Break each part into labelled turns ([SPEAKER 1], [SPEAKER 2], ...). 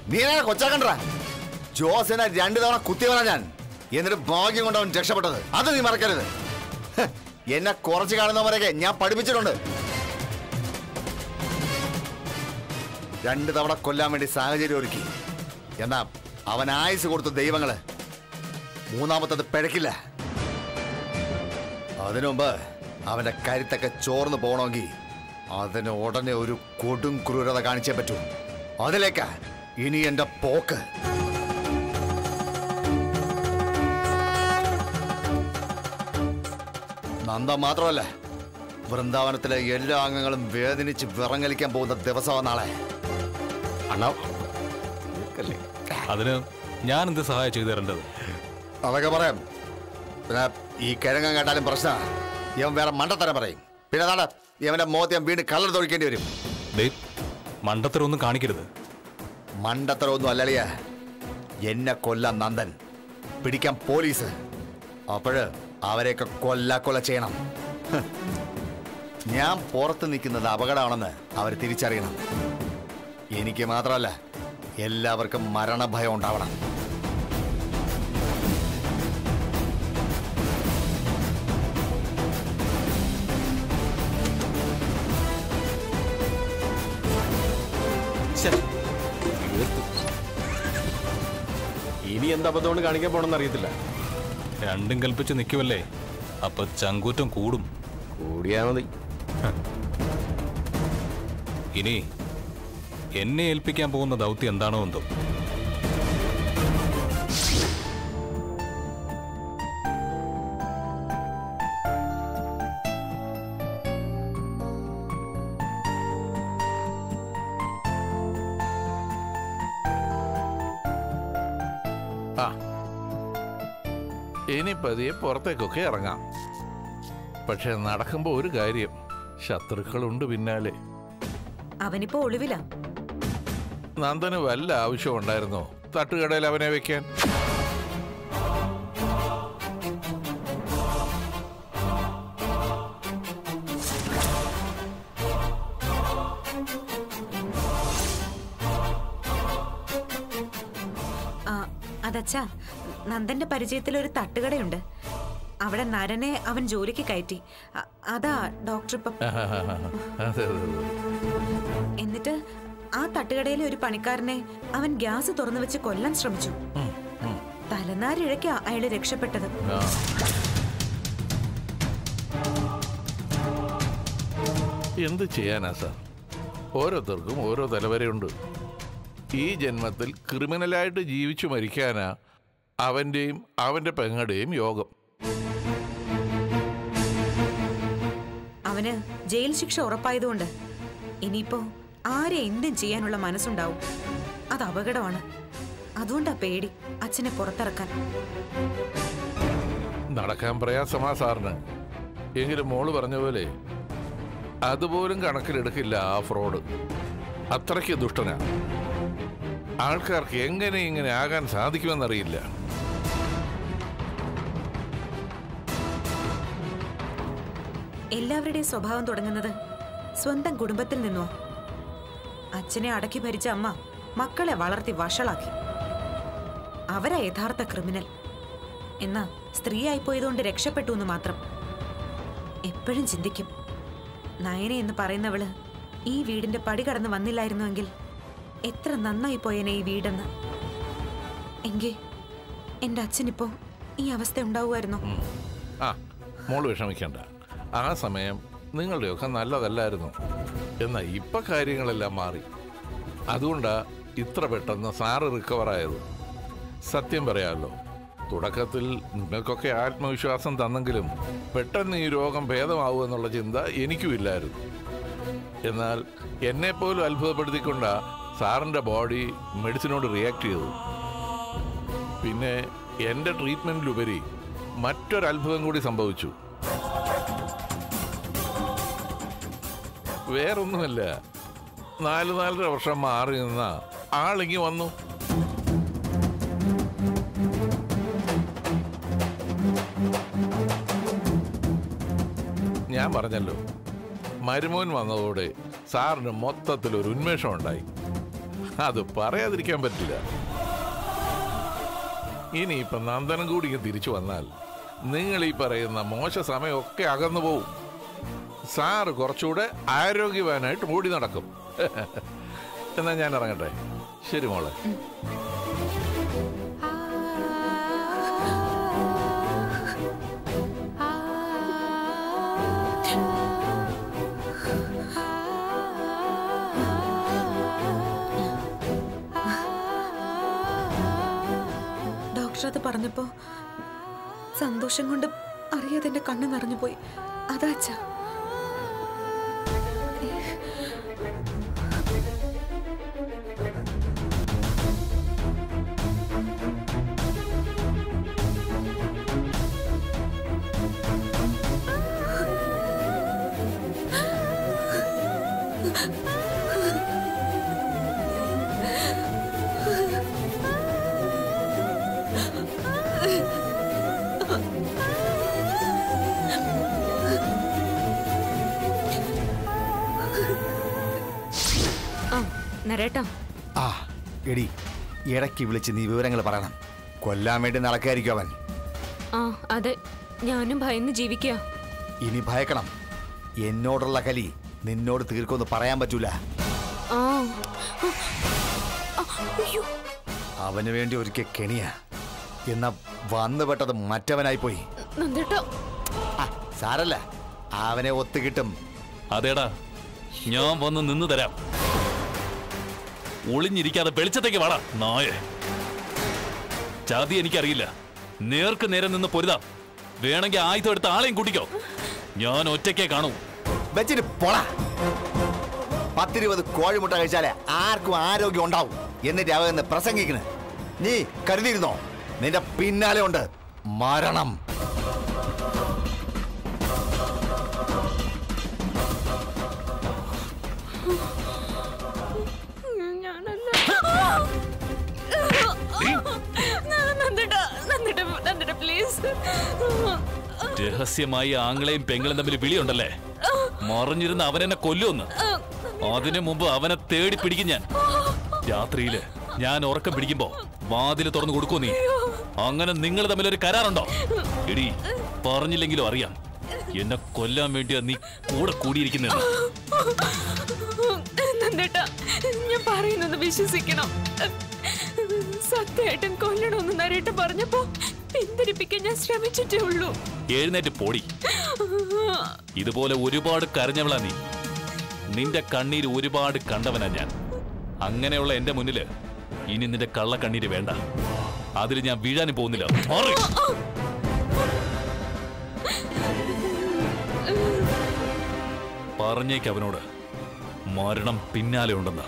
[SPEAKER 1] നീ എന്നെ കൊച്ചാക്കണ്ട ജോസിനെ രണ്ടു തവണ കുത്തിയവനാ ഞാൻ എന്നിട്ട് ഭാഗ്യം കൊണ്ട് അവൻ രക്ഷപ്പെട്ടത് അത് നീ മറക്കരുത് ഹ്, എന്നെ കുറച്ച് കാണുന്നവരൊക്കെ ഞാൻ പഠിപ്പിച്ചിട്ടുണ്ട് രണ്ടു തവണ കൊല്ലാൻ വേണ്ടി സാഹചര്യം ഒരുക്കി എന്നാ അവൻ ആയുസ് കൊടുത്ത ദൈവങ്ങള് മൂന്നാമത്തത് പിഴക്കില്ല അതിനു മുമ്പ് അവന്റെ കരുത്തൊക്കെ ചോർന്ന് പോകണമെങ്കിൽ അതിന് ഉടനെ ഒരു കൊടും ക്രൂരത കാണിച്ചേ പറ്റൂ അതിലേക്കാ ഇനി എന്റെ പോക്ക് നന്ദ മാത്രമല്ല വൃന്ദാവനത്തിലെ എല്ലാ അംഗങ്ങളും വേദനിച്ച് വിറങ്ങലിക്കാൻ പോകുന്ന ദിവസമാണ് നാളെ
[SPEAKER 2] അണ്ണാ
[SPEAKER 3] അതിന് ഞാൻ എന്ത് സഹായം ചെയ്തു തരേണ്ടത്
[SPEAKER 1] അതൊക്കെ പറയാം പിന്നെ ഈ കിഴങ്ങൻ കേട്ടാലും പ്രശ്നമാണ് ഇവൻ വേറെ മണ്ടത്തരം പറയും പിന്നെ അതാണ് ഇവന്റെ മോത്ത് ഞാൻ വീണ്ടും കളർ തൊഴിക്കേണ്ടി വരും
[SPEAKER 3] ദേ മണ്ടത്തരമൊന്നും കാണിക്കരുത്
[SPEAKER 1] മണ്ടത്തരമൊന്നും അല്ലളിയ എന്നെ കൊല്ലാൻ നന്ദൻ പിടിക്കാൻ പോലീസ് അപ്പോഴ് അവരെയൊക്കെ കൊല്ല കൊല ചെയ്യണം ഹ്. ഞാൻ പുറത്ത് നിൽക്കുന്നത് അപകടമാണെന്ന് അവർ തിരിച്ചറിയണം എനിക്ക് മാത്രമല്ല എല്ലാവർക്കും മരണഭയം ഉണ്ടാവണം
[SPEAKER 2] ശ്ശെ, തീർത്തു. ഇനി എന്ത് അബദ്ധമാണ് കാണിക്കാൻ പോണെന്ന് അറിയത്തില്ല
[SPEAKER 3] രണ്ടും കൽപ്പിച്ച് നിൽക്കുമല്ലേ അപ്പൊ ചങ്കൂറ്റം കൂടും
[SPEAKER 2] കൂടിയാ മതി
[SPEAKER 3] ഇനി എന്നെ ഏൽപ്പിക്കാൻ പോകുന്ന ദൗത്യം എന്താണോ എന്തോ
[SPEAKER 4] ആ ഇനി പതിയെ പുറത്തേക്കൊക്കെ ഇറങ്ങാം പക്ഷെ നടക്കുമ്പോൾ ഒരു കാര്യം ശത്രുക്കളുണ്ട് പിന്നാലെ
[SPEAKER 5] അവനിപ്പോ ഒളിവിലാ
[SPEAKER 4] നന്ദന് വല്ല ആവശ്യം ഉണ്ടായിരുന്നോ തട്ടുകടയിൽ അവനെ വെക്കാൻ
[SPEAKER 5] ആ അതച്ഛാ നന്ദന്റെ പരിചയത്തിൽ ഒരു തട്ടുകടയുണ്ട് അവിടെ നരനെ അവൻ ജോലിക്ക് കയറ്റി അ- അതാ ഡോക്ടർ ഇപ്പം
[SPEAKER 4] അതെ അതെ അതെ
[SPEAKER 5] എന്നിട്ട് ആ തട്ടുകടയിലെ ഒരു പണിക്കാരനെ അവൻ ഗ്യാസ് തുറന്നു വെച്ച് കൊല്ലാൻ ശ്രമിച്ചു തലനാരിഴയ്ക്കാ അയാള് രക്ഷപ്പെട്ടത്
[SPEAKER 4] ആ. എന്ത് ചെയ്യാനാ സാർ ഓരോരുത്തർക്കും ഓരോ തലവരയുണ്ട് ഈ ജന്മത്തിൽ ക്രിമിനലായിട്ട് ജീവിച്ചു മരിക്കാനാ അവൻ്റെയും അവൻ്റെ പെങ്ങളുടെയും യോഗം
[SPEAKER 5] അവന് ജയിൽ ശിക്ഷ ഉറപ്പായതുകൊണ്ട് ഇനിയിപ്പോ ആരെ എന്തും ചെയ്യാനുള്ള മനസ്സുണ്ടാവും അത് അപകടമാണ് അതുകൊണ്ടാ പേടി അച്ഛനെ പുറത്തിറക്കാൻ
[SPEAKER 4] നടക്കാൻ പ്രയാസമാ സാറിന് എങ്കിലും മോള് പറഞ്ഞ പോലെ അതുപോലും കണക്കിലെടുക്കില്ല ആ ഫ്രോഡ് അത്രയ്ക്ക് ദുഷ്ടനാ ആൾക്കാർക്ക് എങ്ങനെ ഇങ്ങനെ ആകാൻ സാധിക്കുമെന്നറിയില്ല
[SPEAKER 5] എല്ലാവരുടെയും സ്വഭാവം തുടങ്ങുന്നത് സ്വന്തം കുടുംബത്തിൽ നിന്നോ അച്ഛനെ അടക്കി ഭരിച്ച അമ്മ മക്കളെ വളർത്തി വഷളാക്കി അവരാ യഥാർത്ഥ ക്രിമിനൽ എന്നാ സ്ത്രീയായിപ്പോയതുകൊണ്ട് രക്ഷപ്പെട്ടു എന്ന് മാത്രം എപ്പോഴും ചിന്തിക്കും നയന എന്ന് പറയുന്നവള് ഈ വീടിന്റെ പടി കടന്ന് വന്നില്ലായിരുന്നുവെങ്കിൽ എത്ര നന്നായി പോയേനെ ഈ വീടെന്ന് എങ്കിൽ എന്റെ അച്ഛനിപ്പോ ഈ അവസ്ഥ ഉണ്ടാവുമായിരുന്നോ
[SPEAKER 4] ആ മോള് വിഷമിക്കണ്ട ആ സമയം നിങ്ങളുടെയൊക്കെ നല്ലതല്ലായിരുന്നു എന്നാൽ ഇപ്പൊ കാര്യങ്ങളെല്ലാം മാറി അതുകൊണ്ടാ ഇത്ര പെട്ടെന്ന് സാറ് റിക്കവർ ആയത് സത്യം പറയാമല്ലോ തുടക്കത്തിൽ നിങ്ങൾക്കൊക്കെ ആത്മവിശ്വാസം തന്നെങ്കിലും പെട്ടെന്ന് ഈ രോഗം ഭേദമാവുമെന്നുള്ള ചിന്ത എനിക്കും ഇല്ലായിരുന്നു എന്നാൽ എന്നെപ്പോലും അത്ഭുതപ്പെടുത്തിക്കൊണ്ട സാറിൻ്റെ ബോഡി മെഡിസിനോട് റിയാക്ട് ചെയ്തു പിന്നെ എൻ്റെ ട്രീറ്റ്മെൻറ്റിലുപരി മറ്റൊരു അത്ഭുതം കൂടി സംഭവിച്ചു വേറൊന്നുമല്ല നാല് നാലര വർഷം മാറി നിന്ന ആളിങ്ങി വന്നു ഞാൻ പറഞ്ഞല്ലോ മരുമോൻ വന്നതോടെ സാറിന് മൊത്തത്തിൽ ഒരു ഉന്മേഷം ഉണ്ടായി അത് പറയാതിരിക്കാൻ പറ്റില്ല ഇനിയിപ്പൊ നന്ദനം കൂടി ഇങ്ങ് തിരിച്ചു വന്നാൽ നിങ്ങൾ ഈ പറയുന്ന മോശ സമയമൊക്കെ അകന്നു പോവും സാറ് കുറച്ചുകൂടെ ആരോഗ്യവാനായിട്ട് ഓടി നടക്കും എന്നാ ഞാൻ ഇറങ്ങട്ടെ ശരി മോളെ
[SPEAKER 5] ഡോക്ടർ അത് പറഞ്ഞപ്പോ സന്തോഷം കൊണ്ട് അറിയാതെ എന്റെ കണ്ണ് നിറഞ്ഞു പോയി അതാ അച്ഛാ
[SPEAKER 6] ആ നരേട്ടാ
[SPEAKER 1] ആ എടി ഇടയ്ക്ക് വിളിച്ച് നീ വിവരങ്ങൾ പറയണം കൊല്ലാൻ വേണ്ടി നടക്കായിരിക്കും അവൻ
[SPEAKER 6] ആ അതെ ഞാനും ഭയന്ന് ജീവിക്കുക
[SPEAKER 1] ഇനി ഭയക്കണം എന്നോടുള്ള കലി നിന്നോട് തീർക്കൊന്ന് പറയാൻ പറ്റൂല
[SPEAKER 6] ആ ആ, അയ്യോ
[SPEAKER 1] അവന് വേണ്ടി ഒരിക്കൽ കെണിയ എന്നാ വന്നു പെട്ടത് മറ്റവനായി പോയി
[SPEAKER 6] നന്ദേട്ടാ
[SPEAKER 1] ആ, സാരല്ല അവനെ ഒത്തുകിട്ടും
[SPEAKER 3] അതേടാ ഞാൻ വന്ന് നിന്ന് തരാം ഒളിഞ്ഞിരിക്കാതെ വെളിച്ചത്തേക്ക് വാടാ നായെ ചാതി എനിക്കറിയില്ല നേർക്ക് നേരെ നിന്ന് പൊരുതാം വേണമെങ്കിൽ ആയുധം എടുത്ത ആളെയും കൂട്ടിക്കോ ഞാൻ ഒറ്റയ്ക്കേ കാണൂ
[SPEAKER 1] വെച്ചിട്ട് പോടാ പത്തിരുപത് കോഴിമുട്ട കഴിച്ചാലേ ആർക്കും ആരോഗ്യം ഉണ്ടാവും എന്നിട്ട് അവന്ന് പ്രസംഗിക്കണ് നീ കരുതിയിരുന്നോ നിന്റെ പിന്നാലെ ഉണ്ട് മരണം
[SPEAKER 6] ഞാനല്ല നന്ദേട്ടാ നന്ദേട്ടാ നന്ദേട്ടാ പ്ലീസ്
[SPEAKER 3] രഹസ്യമായി ആങ്ങളെയും പെങ്ങളും തമ്മിൽ വിളിയുണ്ടല്ലേ മറിഞ്ഞിരുന്ന് അവനെന്നെ കൊല്ലുമെന്ന് അതിനു മുമ്പ് അവനെ തേടി പിടിക്കും ഞാൻ രാത്രിയില് ഞാൻ ഉറക്കം പിടിക്കുമ്പോ വാതില് തുറന്നു കൊടുക്കൂ നീ അങ്ങനെ നിങ്ങൾ തമ്മിൽ ഒരു കരാറുണ്ടോ എടി പറഞ്ഞില്ലെങ്കിലും അറിയാം എന്നെ കൊല്ലാൻ വേണ്ടിയാ നീ കൂടെ കൂടിയിരിക്കുന്നെന്ന്
[SPEAKER 6] നന്ദേട്ടാ ഞാൻ പറയുന്നത് വിശ്വസിക്കണം സത്യമായിട്ടും കൊല്ലണമെന്ന് നരേട്ട പറഞ്ഞപ്പോ പിന്തിരിപ്പിക്കാൻ ഞാൻ ശ്രമിച്ചിട്ടേ ഉള്ളൂ
[SPEAKER 3] എഴുന്നേറ്റ് പോടി ഇതുപോലെ ഒരുപാട് കരഞ്ഞവളാ നീ നിന്റെ കണ്ണീര് ഒരുപാട് കണ്ടവനാ ഞാൻ അങ്ങനെയുള്ള എന്റെ മുന്നില് ഇനി നിന്റെ കള്ളക്കണ്ണീര് വേണ്ട അതിൽ ഞാൻ വീഴാനും പോകുന്നില്ല മാറ്. പറഞ്ഞേക്ക് അവനോട് മരണം പിന്നാലെ ഉണ്ടെന്ന്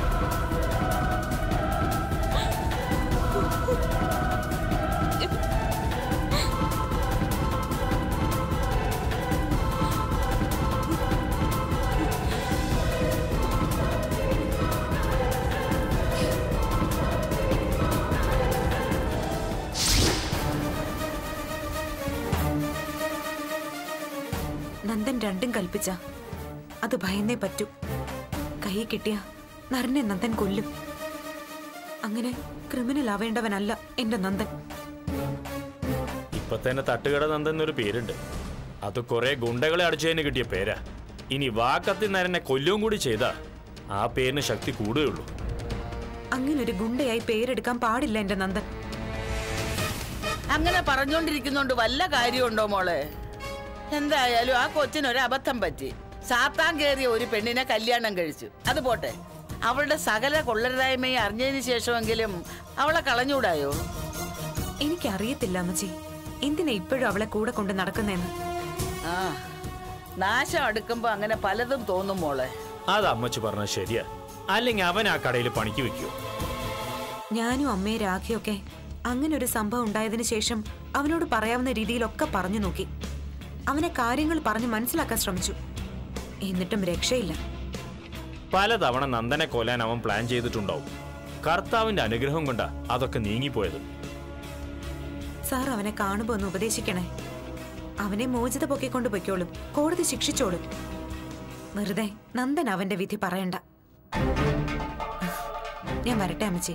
[SPEAKER 5] നന്ദൻ രണ്ടും കൽപ്പിച്ച അത് ഭയന്നേ പറ്റൂ കൈ കിട്ടിയ നരനെ നന്ദൻ കൊല്ലും അങ്ങനെ ക്രിമിനൽ ആവേണ്ടവനല്ല എന്റെ നന്ദൻ
[SPEAKER 7] ഇപ്പൊ തന്നെ തട്ടുകട നന്ദൻ എന്നൊരു പേരുണ്ട് അത് കുറെ ഗുണ്ടകളെ അടിച്ചതിന് കിട്ടിയ പേരാ ഇനി വാക്കത്തി നരനെ കൊല്ലും കൂടി ചെയ്താ ആ പേരിന് ശക്തി കൂടുകയുള്ളൂ
[SPEAKER 5] അങ്ങനെ ഒരു ഗുണ്ടയായി പേരെടുക്കാൻ പാടില്ല എന്റെ നന്ദൻ
[SPEAKER 8] അങ്ങനെ പറഞ്ഞോണ്ടിരിക്കുന്നോണ്ട് വല്ല കാര്യമുണ്ടോ മോളെ എന്തായാലും ആ കൊച്ചിനൊരു അബദ്ധം പറ്റി സാത്താൻ കയറിയ ഒരു പെണ്ണിനെ കല്യാണം കഴിച്ചു അത് പോട്ടെ അവളുടെ സകല കൊള്ളരുതായ്മയെ അറിഞ്ഞതിന് ശേഷമെങ്കിലും അവളെ കളഞ്ഞൂടായോ
[SPEAKER 5] എനിക്കറിയത്തില്ല അമ്മച്ചി എന്തിനാ ഇപ്പോഴും അവളെ കൂടെ കൊണ്ട് നടക്കുന്നതെന്ന്
[SPEAKER 8] ആ നാശം അടുക്കുമ്പോ അങ്ങനെ പലതും തോന്നും മോളെ
[SPEAKER 7] അത് അമ്മച്ചു പറഞ്ഞത് ശരിയാ അല്ലെങ്കിൽ അവൻ ആ കടയിൽ പണിക്ക് വെക്കൂ
[SPEAKER 5] ഞാനും അമ്മയും രാഖയൊക്കെ അങ്ങനെ ഒരു സംഭവം ഉണ്ടായതിനു ശേഷം അവനോട് പറയാവുന്ന രീതിയിലൊക്കെ പറഞ്ഞു നോക്കി അവനെ കാര്യങ്ങൾ പറഞ്ഞ് മനസ്സിലാക്കാൻ ശ്രമിച്ചു എന്നിട്ടും രക്ഷയില്ല
[SPEAKER 7] പലതവണ നന്ദനെ കൊല്ലാൻ അവൻ പ്ലാൻ ചെയ്തിട്ടുണ്ടാവും കർത്താവിന്റെ അനുഗ്രഹം കൊണ്ടാ അതൊക്കെ നീങ്ങിപ്പോയത്
[SPEAKER 5] സാർ അവനെ കാണുമ്പോ ഒന്ന് ഉപദേശിക്കണേ അവനെ മോചിത പൊക്കിക്കൊണ്ട് പൊയ്ക്കോളും കോടതി ശിക്ഷിച്ചോളും വെറുതെ നന്ദൻ അവന്റെ വിധി പറയണ്ട ഞാൻ വരട്ടെ അമ്മച്ചി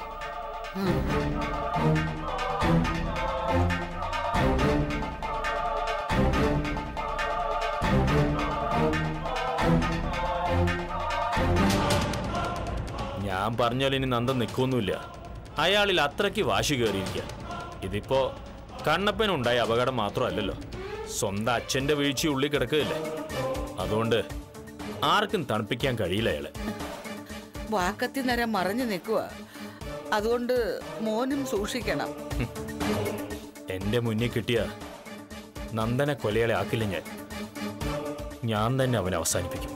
[SPEAKER 7] ഞാൻ പറഞ്ഞാൽ ഇനി നന്ദൻ നിൽക്കൊന്നുമില്ല അയാളിൽ അത്രയ്ക്ക് വാശി കയറിയിരിക്കുക ഇതിപ്പോ കണ്ണപ്പനുണ്ടായ അപകടം മാത്രമല്ലല്ലോ സ്വന്തം അച്ഛന്റെ വീഴ്ച ഉള്ളിൽ കിടക്കുകയല്ലേ അതുകൊണ്ട് ആർക്കും തണുപ്പിക്കാൻ കഴിയില്ല അയാളെ
[SPEAKER 8] വാക്കത്തി നേരം മറഞ്ഞു നിൽക്കുക അതുകൊണ്ട് മോനും സൂക്ഷിക്കണം
[SPEAKER 7] എന്റെ മുന്നിൽ കിട്ടിയ നന്ദനെ കൊലയാളെ ആക്കില്ല ഞാൻ ഞാൻ തന്നെ അവനെ അവസാനിപ്പിക്കും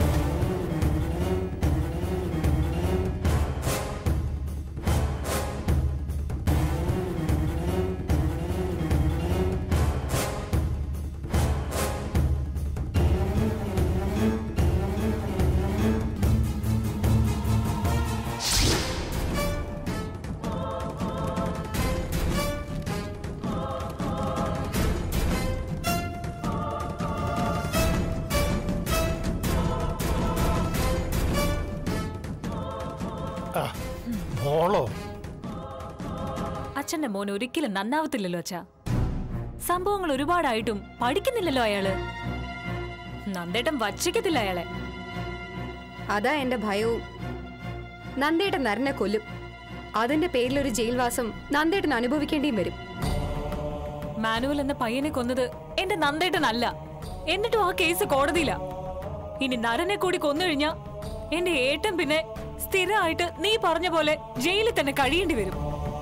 [SPEAKER 9] മോളോ
[SPEAKER 6] അച്ഛന്റെ മോൻ ഒരിക്കലും നന്നാവത്തില്ലല്ലോ അച്ഛാ സംഭവങ്ങൾ ഒരുപാടായിട്ടും പഠിക്കുന്നില്ലല്ലോ അയാള് നന്ദേട്ടൻ വച്ചിക്കത്തില്ല അയാളെ
[SPEAKER 10] അതാ എന്റെ ഭയവും നന്ദേട്ടൻ നരനെ കൊല്ലും അതിന്റെ പേരിൽ ഒരു ജയിൽവാസം നന്ദേട്ടൻ അനുഭവിക്കേണ്ടിയും വരും
[SPEAKER 6] മാനുവൽ എന്ന പയ്യനെ കൊന്നത് എന്റെ നന്ദേട്ടനല്ല എന്നിട്ടും ആ കേസ് കോടതിയില ഇനി നരനെ കൂടി കൊന്നു കഴിഞ്ഞാ എന്റെ ഏട്ടൻ പിന്നെ സ്ഥിരമായിട്ട് നീ പറഞ്ഞ പോലെ ജയിലിൽ തന്നെ കഴിയേണ്ടി വരും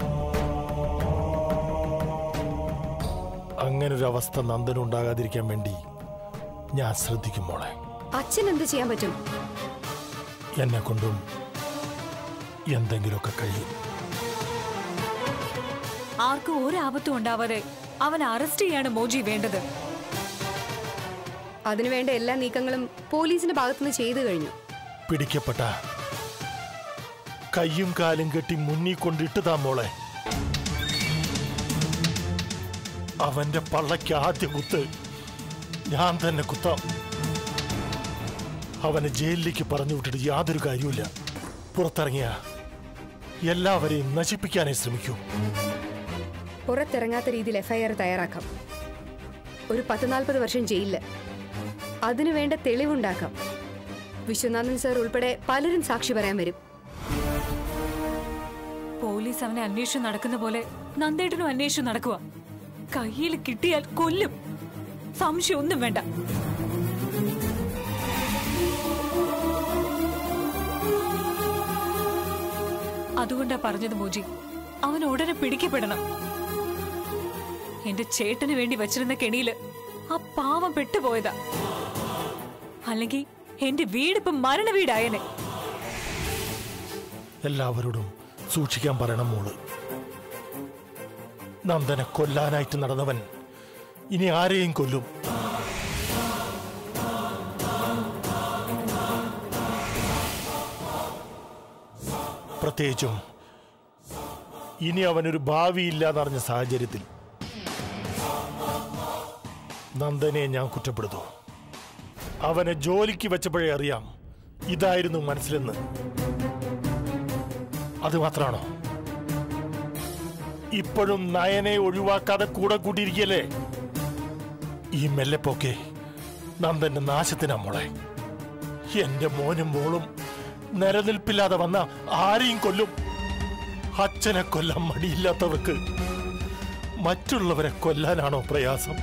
[SPEAKER 9] അങ്ങനൊരു അവസ്ഥ നന്ദനുണ്ടാകാതിരിക്കാൻ വേണ്ടി ഞാൻ ശ്രദ്ധിക്കും മോളെ
[SPEAKER 10] അച്ഛൻ എന്ത് ചെയ്യാൻ പറ്റും
[SPEAKER 9] എന്നെ കൊണ്ടും എന്തെങ്കിലുമൊക്കെ കഴിയും
[SPEAKER 6] ആർക്കും ഒരു ആപത്തും ഉണ്ടാവാതെ അവൻ അറസ്റ്റ് ചെയ്യാണ് മോജി വേണ്ടത്
[SPEAKER 10] അതിനുവേണ്ട എല്ലാ നീക്കങ്ങളും പോലീസിന്റെ ഭാഗത്തുനിന്ന് ചെയ്തു കഴിഞ്ഞു
[SPEAKER 9] പിടിക്കപ്പെട്ട കയ്യും കാലും കെട്ടി മുന്നിൽ കൊണ്ടിട്ടതാ മോളെ അവന്റെ പള്ളയ്ക്ക് ആദ്യ കുത്ത് ഞാൻ തന്നെ കുത്താം അവനെ ജയിലിലേക്ക് പറഞ്ഞു വിട്ടിട്ട് യാതൊരു കാര്യവുമില്ല പുറത്തിറങ്ങിയ എല്ലാവരെയും നശിപ്പിക്കാനേ ശ്രമിക്കൂ
[SPEAKER 10] പുറത്തിറങ്ങാത്ത രീതിയിൽ എഫ്ഐആർ തയ്യാറാക്കാം ഒരു പത്ത് നാൽപ്പത് വർഷം ജയിലില് അതിനുവേണ്ട തെളിവുണ്ടാക്കാം വിശ്വനാഥൻ സാർ ഉൾപ്പെടെ പലരും സാക്ഷി പറയാൻ വരും
[SPEAKER 6] പോലീസ് അവനെ അന്വേഷിച്ചു നടക്കുന്ന പോലെ നന്ദേട്ടനും അന്വേഷിച്ചു നടക്കുക കയ്യിൽ കിട്ടിയാൽ കൊല്ലും സംശയം ഒന്നും വേണ്ട അതുകൊണ്ടാ പറഞ്ഞത് മോജി അവൻ ഉടനെ പിടിക്കപ്പെടണം എന്റെ ചേട്ടന് വേണ്ടി വെച്ചിരുന്ന കെണിയില് ആ പാവം പെട്ടുപോയതാ അല്ലെങ്കിൽ എന്റെ വീടിപ്പം മരണ വീടായനെ
[SPEAKER 9] എല്ലാവരോടും സൂക്ഷിക്കാൻ പറയണം മോള് നന്ദനെ കൊല്ലാനായിട്ട് നടന്നവൻ ഇനി ആരെയും കൊല്ലും പ്രത്യേകിച്ചും ഇനി അവനൊരു ഭാവിയില്ലാന്നറിഞ്ഞ സാഹചര്യത്തിൽ നന്ദനെ ഞാൻ കുറ്റപ്പെടുത്തു അവനെ ജോലിക്ക് വെച്ചപ്പോഴേ അറിയാം ഇതായിരുന്നു മനസ്സിലെന്ന് അത് മാത്രാണോ ഇപ്പോഴും നയനെ ഒഴിവാക്കാതെ കൂടെ കൂട്ടിയിരിക്കല്ലേ ഈ മെല്ലെപ്പോക്കെ നന്ദന്റെ നാശത്തിനാ മോളെ എന്റെ മോനും മോളും നിലനിൽപ്പില്ലാതെ വന്ന ആരെയും കൊല്ലും അച്ഛനെ കൊല്ലാൻ മടിയില്ലാത്തവർക്ക് മറ്റുള്ളവരെ കൊല്ലാനാണോ പ്രയാസം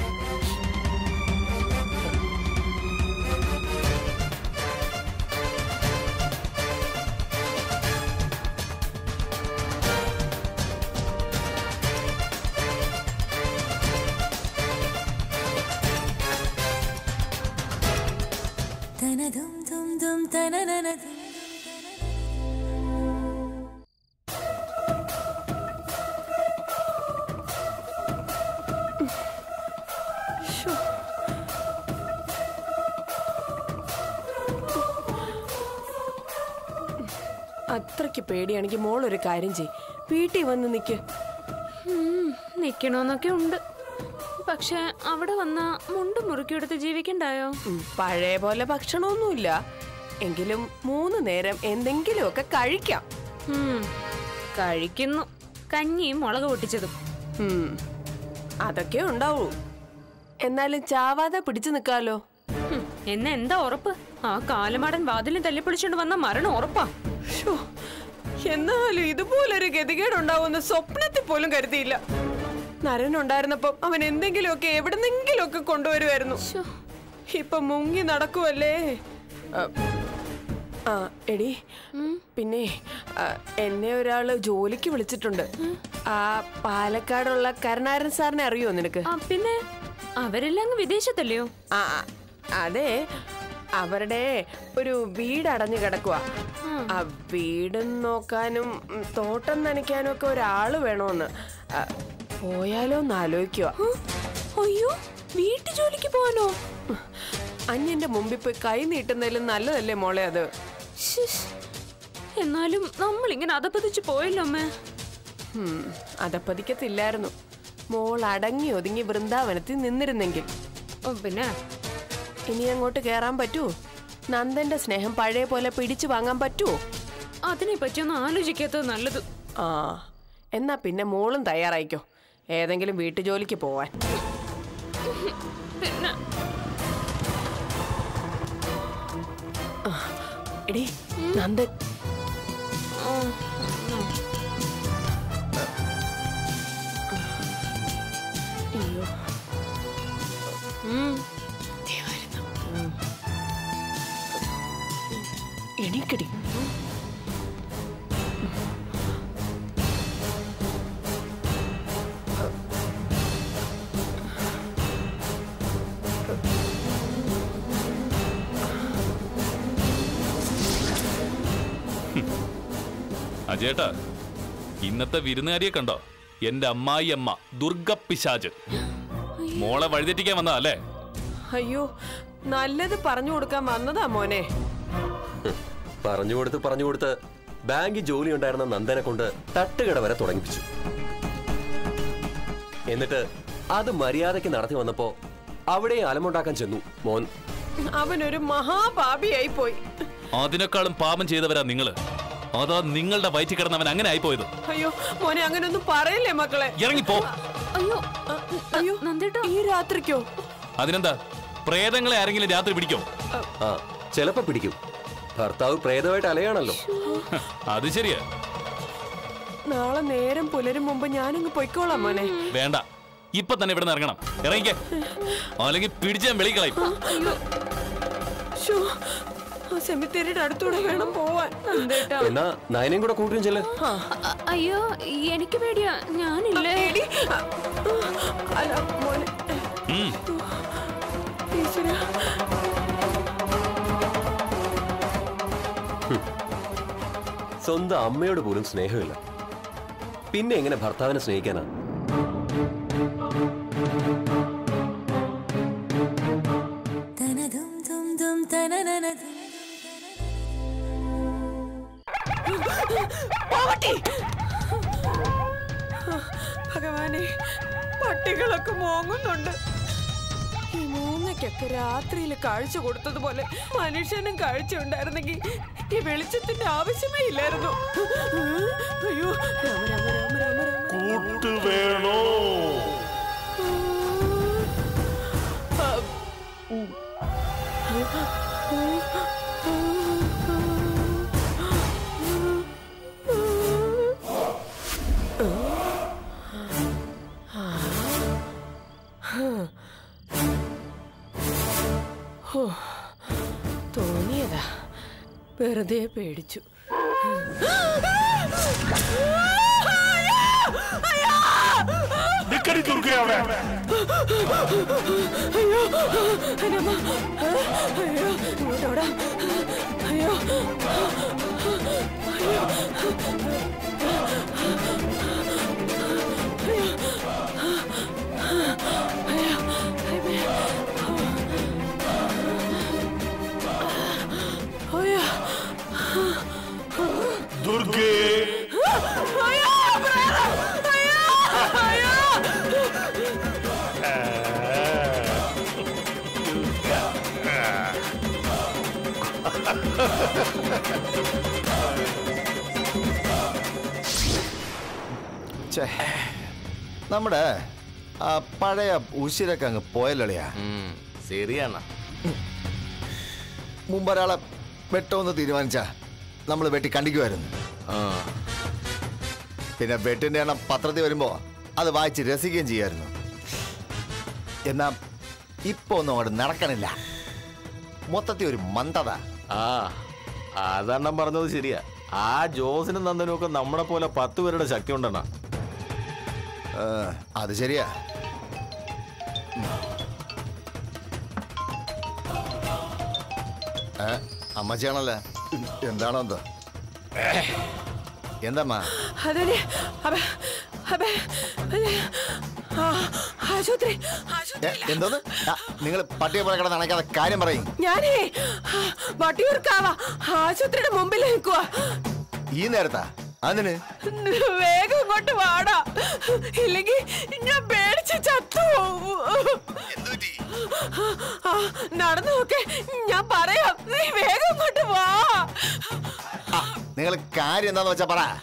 [SPEAKER 11] അത്രയ്ക്ക് പേടിയാണെങ്കിൽ മോൾ ഒരു കാര്യം ചെയ് വീട്ടിൽ വന്ന് നിക്ക്
[SPEAKER 6] നിക്കണോന്നൊക്കെ ഉണ്ട് പക്ഷെ അവിടെ വന്ന മുണ്ട് മുറുക്കിയെടുത്ത് ജീവിക്കണ്ടായോ
[SPEAKER 11] ഉം, പഴയ പോലെ ഭക്ഷണമൊന്നുമില്ല എങ്കിലും മൂന്ന് നേരം എന്തെങ്കിലുമൊക്കെ കഴിക്കാം
[SPEAKER 5] ഉം, കഴിക്കുന്നു കഞ്ഞിയും മുളക് പൊട്ടിച്ചതും
[SPEAKER 11] ഉം. അതൊക്കെ ഉണ്ടാവൂ എന്നാലും ചാവാതെ പിടിച്ചു നിക്കാലോ
[SPEAKER 5] ഉം, എന്നെ എന്താ ഉറപ്പ് ആ കാലമാടൻ വാതിലും തല്ലിപ്പൊളിച്ചോണ്ട് വന്ന മരണം ഉറപ്പാ
[SPEAKER 11] ശ്ശോ, എന്നാലും ഇതുപോലൊരു ഗതികേടുണ്ടാവുമെന്ന് സ്വപ്നത്തിൽ പോലും കരുതിയില്ല നരൻ ഉണ്ടായിരുന്നപ്പം അവൻ എന്തെങ്കിലുമൊക്കെ എവിടെന്നെങ്കിലുമൊക്കെ കൊണ്ടുവരുമായിരുന്നു ഇപ്പൊ മുങ്ങി നടക്കുവല്ലേ ആ, ആ എടി പിന്നെ ആ, എന്നെ ഒരാള് ജോലിക്ക് വിളിച്ചിട്ടുണ്ട് ആ പാലക്കാടുള്ള കരുണാരൻ സാറിനെ അറിയോ നിനക്ക്
[SPEAKER 5] ആ പിന്നെ അവരെല്ലാം അങ്ങ് വിദേശത്തല്ലയോ
[SPEAKER 11] ആ ആ, അതെ അവരുടെ ഒരു വീട് അടഞ്ഞു കിടക്കുക ആ വീട് നോക്കാനും ഉം, തോട്ടം നനയ്ക്കാനും ഒക്കെ ഒരാള് വേണോന്ന് ആ, പോയാലോ എന്ന് ആലോചിക്കുക
[SPEAKER 5] അയ്യോ വീട്ടു ജോലിക്ക് പോവാനോ
[SPEAKER 11] അന്യന്റെ മുമ്പിൽ പോയി കൈ നീട്ടുന്നതിലും നല്ലതല്ലേ മോളെ അത്
[SPEAKER 5] ശ്ശ്. എന്നാലും നമ്മൾ ഇങ്ങനെ അതപ്പതിച്ച് പോയല്ലോ അമ്മേ
[SPEAKER 11] ഉം, അതപ്പതിക്കത്തില്ലായിരുന്നു മോൾ അടങ്ങി ഒതുങ്ങി വൃന്ദാവനത്തിൽ നിന്നിരുന്നെങ്കിൽ
[SPEAKER 5] ഓ, പിന്നെ
[SPEAKER 11] ഇനി അങ്ങോട്ട് കേറാൻ പറ്റുമോ നന്ദന്റെ സ്നേഹം പഴയ പോലെ പിടിച്ചു വാങ്ങാൻ പറ്റുമോ
[SPEAKER 5] അതിനെ പറ്റിയൊന്നും ആലോചിക്കാത്തത് നല്ലത്
[SPEAKER 11] ആ എന്നാ പിന്നെ മോളും തയ്യാറായിക്കോ ഏതെങ്കിലും വീട്ടുജോലിക്ക് പോവാൻ
[SPEAKER 5] പിന്നെ
[SPEAKER 11] ആ, എടി നന്ദൻ അയ്യോ
[SPEAKER 5] ഉം.
[SPEAKER 11] ദേ വരുന്നു. ഉം. എണീക്കടി
[SPEAKER 3] അജേട്ടാ ഇന്നത്തെ വിരുന്നുകാരിയെ കണ്ടോ എന്റെ അമ്മായി അമ്മ ദുർഗ പിശാജ് മോളെ വഴിതെറ്റിക്കാൻ വന്നതാ അല്ലേ
[SPEAKER 11] അയ്യോ നല്ലത് പറഞ്ഞു കൊടുക്കാൻ വന്നതാ മോനെ
[SPEAKER 12] പറഞ്ഞു കൊടുത്ത് പറഞ്ഞു കൊടുത്ത് ബാങ്കിൽ ജോലി ഉണ്ടായിരുന്ന നന്ദനെ കൊണ്ട് തട്ടുകട വരെ തുടങ്ങിപ്പിച്ചു എന്നിട്ട് അത് മര്യാദയ്ക്ക് നടത്തി വന്നപ്പോ അവിടെ അലമുണ്ടാക്കാൻ ചെന്നു മോൻ
[SPEAKER 11] അവനൊരു മഹാപാപിയായി പോയി
[SPEAKER 3] അതിനേക്കാളും പാപം ചെയ്തവരാ നിങ്ങള് അതാ നിങ്ങളുടെ വയറ്റിൽ കിടന്നവൻ അങ്ങനെ ആയിപ്പോയത്
[SPEAKER 11] അയ്യോ മോനെ അങ്ങനൊന്നും പറയല്ലേ മക്കളെ
[SPEAKER 3] ഇറങ്ങിപ്പോ
[SPEAKER 5] അയ്യോ
[SPEAKER 11] അയ്യോ ഈ രാത്രിക്കോ
[SPEAKER 3] അതിനെന്താ പ്രേതങ്ങളെ ആരെങ്കിലും രാത്രി പിടിക്കോ
[SPEAKER 12] ആ ചിലപ്പോ പിടിക്കും ഭർത്താവ് പ്രേതമായിട്ട് അലയാണല്ലോ
[SPEAKER 3] അത് ശരിയാ
[SPEAKER 11] നാളെ നേരം പുലരും മുമ്പ് ഞാനങ്ങ് പൊയ്ക്കോളാം മോനെ
[SPEAKER 3] വേണ്ട ഇപ്പൊ തന്നെ ഇവിടെ ഇറങ്ങണം ഇറങ്ങിക്കേ അല്ലെങ്കിൽ പിടിച്ച് ഞാൻ വെളിക്കളയും
[SPEAKER 11] ശ്ശോ, ആ സെമിത്തേരിയുടെ അടുത്തൂടെ വേണം പോവാൻ എന്തേട്ടാ
[SPEAKER 12] എന്നാ നയനയും കൂടെ കൂട്ടിയും ചെല്ല്
[SPEAKER 5] അ- അയ്യോ എനിക്ക് പേടിയാ ഞാനില്ലേ
[SPEAKER 11] എടി, ആ, അല്ല മോനെ
[SPEAKER 3] ഉം.
[SPEAKER 11] ഈശ്വരാ.
[SPEAKER 12] സ്വന്തം അമ്മയോട് പോലും സ്നേഹമില്ല പിന്നെ എങ്ങനെ ഭർത്താവിനെ സ്നേഹിക്കാനാ
[SPEAKER 11] പോവട്ടെ. ഭഗവാനെ പട്ടികളൊക്കെ മോങ്ങുന്നുണ്ട് ഈ മൂങ്ങയ്ക്കൊക്കെ രാത്രിയിൽ കാഴ്ച കൊടുത്തതുപോലെ മനുഷ്യനും കാഴ്ച ഉണ്ടായിരുന്നെങ്കിൽ ഈ വെളിച്ചത്തിന്റെ ആവശ്യമേ ഇല്ലായിരുന്നു അയ്യോ രാമ രാമ രാമ രാമ രാമ
[SPEAKER 9] കൂട്ട് വേണോ
[SPEAKER 11] ഹോ, തോന്നിയതാ വെറുതെ പേടിച്ചു
[SPEAKER 9] നിക്കടി ദുർഗ അവിടെ
[SPEAKER 11] അയ്യോ രമ. അയ്യോ ഇങ്ങോട്ടോടാ അയ്യോ അയ്യോ അയ്യോ
[SPEAKER 9] ദുർഗേ
[SPEAKER 11] അയ്യോ പ്രേതം! അയ്യോ അയ്യോ
[SPEAKER 9] ആ
[SPEAKER 1] ഛേ, നമ്മുടെ ആ പഴയ ഉശിരൊക്കെ അങ്ങ് പോയല്ലിയാ
[SPEAKER 2] ശരിയാണ്
[SPEAKER 1] മുമ്പ് ഒരാളെ വെട്ടമെന്ന് തീരുമാനിച്ച നമ്മൾ വെട്ടി കണ്ടിക്കുമായിരുന്നു പിന്നെ വെട്ടിന്റെ എണ്ണം പത്രത്തിൽ വരുമ്പോ അത് വായിച്ച് രസിക്കുകയും ചെയ്യായിരുന്നു എന്നാ ഇപ്പൊ ഒന്നും അങ്ങോട്ട് നടക്കണില്ല മൊത്തത്തിൽ ഒരു മന്ദത
[SPEAKER 2] ആ അതെണ്ണം പറഞ്ഞത് ശരിയാ ആ ജോസിനും നന്ദനും ഒക്കെ നമ്മളെ പോലെ പത്ത് പേരുടെ ശക്തി ഉണ്ടെണ്ണ
[SPEAKER 1] ഏ, അത് ശരിയാ ഉം. ഏ, അമ്മച്ചിയാണല്ലേ എന്താണോ എന്തോ എന്തമ്മാ
[SPEAKER 11] അതിന് അബ അബ ആ, ആശുപത്രി ആശുപത്രി
[SPEAKER 1] ഏ, എന്തോന്ന് നിങ്ങൾ പട്ടിയെ പോലെ കിടന്ന് അണയ്ക്കാതെ കാര്യം പറയും
[SPEAKER 11] ഞാനേ ആ, വട്ടിയൂർക്കാവാ ആശുപത്രിയുടെ മുമ്പിൽ നിൽക്കുക
[SPEAKER 1] ഈ നേരത്താ അതിന്
[SPEAKER 11] വേഗം ഇങ്ങോട്ട് വാടാ ഇല്ലെങ്കിൽ ഞാൻ പേടിച്ച് ചത്തു ആ, നടന്നു നോക്കെ ഞാൻ പറയാം നീ വേഗം ഇങ്ങോട്ട് വാ
[SPEAKER 1] നിങ്ങൾ കാര്യം എന്താന്ന് വെച്ചാ പറ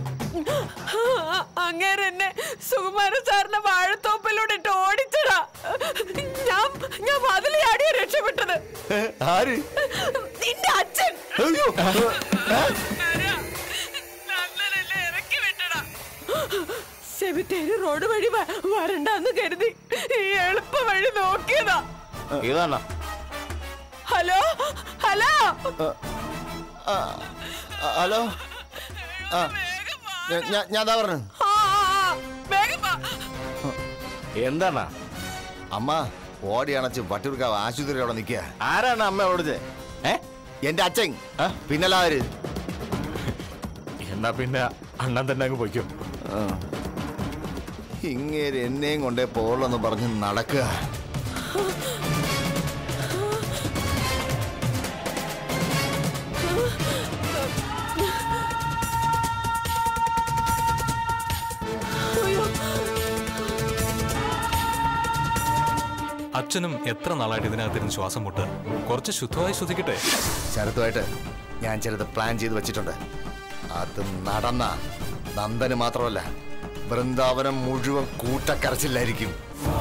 [SPEAKER 11] അങ്ങേരെ എന്നെ സുകുമാരൻ സാറിന്റെ വാഴത്തോപ്പിലൂടെ ഇട്ട് ഓടിച്ചടാ ഞാൻ ഞാൻ മതിൽ ചാടിയ രക്ഷപ്പെട്ടത്
[SPEAKER 1] ഏ, ആര്
[SPEAKER 11] നിന്റെ അച്ഛൻ
[SPEAKER 1] അയ്യോ ഏ?
[SPEAKER 11] നന്ദനെന്നെ ഇറക്കി വിട്ടടാ സെമിത്തേരി റോഡ് വഴി വ- വരണ്ടാന്ന് കരുതി ഈ എളുപ്പ വഴി നോക്കിയതാ
[SPEAKER 2] ഇതാണ്
[SPEAKER 11] ഹലോ ഹലോ
[SPEAKER 1] ആ, ആ, ഹലോ ആ ഞാ- ഞാ- ഞാൻ എന്താ പറഞ്ഞു
[SPEAKER 11] ആ, ആ, ആ, വേഗം വാ.
[SPEAKER 2] എന്താണ്
[SPEAKER 1] അമ്മ ഓടി അണച്ച് വട്ടിയൂർക്കാവ് ആശുപത്രി അവിടെ നിൽക്കുക
[SPEAKER 2] ആരാണ് അമ്മ ഓടിച്ചേ ഏ
[SPEAKER 1] എന്റെ അച്ഛൻ പിന്നല്ലാവര്
[SPEAKER 2] എന്നാ പിന്നെ അണ്ണൻ തന്നെ അങ്ങ് പൊയ്ക്കും
[SPEAKER 1] ഇങ്ങേര് എന്നെയും കൊണ്ടേ പോളെന്ന് പറഞ്ഞ് നടക്കുക
[SPEAKER 13] അച്ഛനും എത്ര നാളായിട്ട് ഇതിനകത്തിരുന്ന് ശ്വാസം മുട്ട് കുറച്ച് ശുദ്ധമായി ശ്വസിക്കട്ടെ
[SPEAKER 1] ശരത്തുമായിട്ട് ഞാൻ ചിലത് പ്ലാൻ ചെയ്ത് വെച്ചിട്ടുണ്ട് അത് നടന്ന നന്ദന് മാത്രമല്ല വൃന്ദാവനം മുഴുവൻ കൂട്ടക്കരച്ചില്ലായിരിക്കും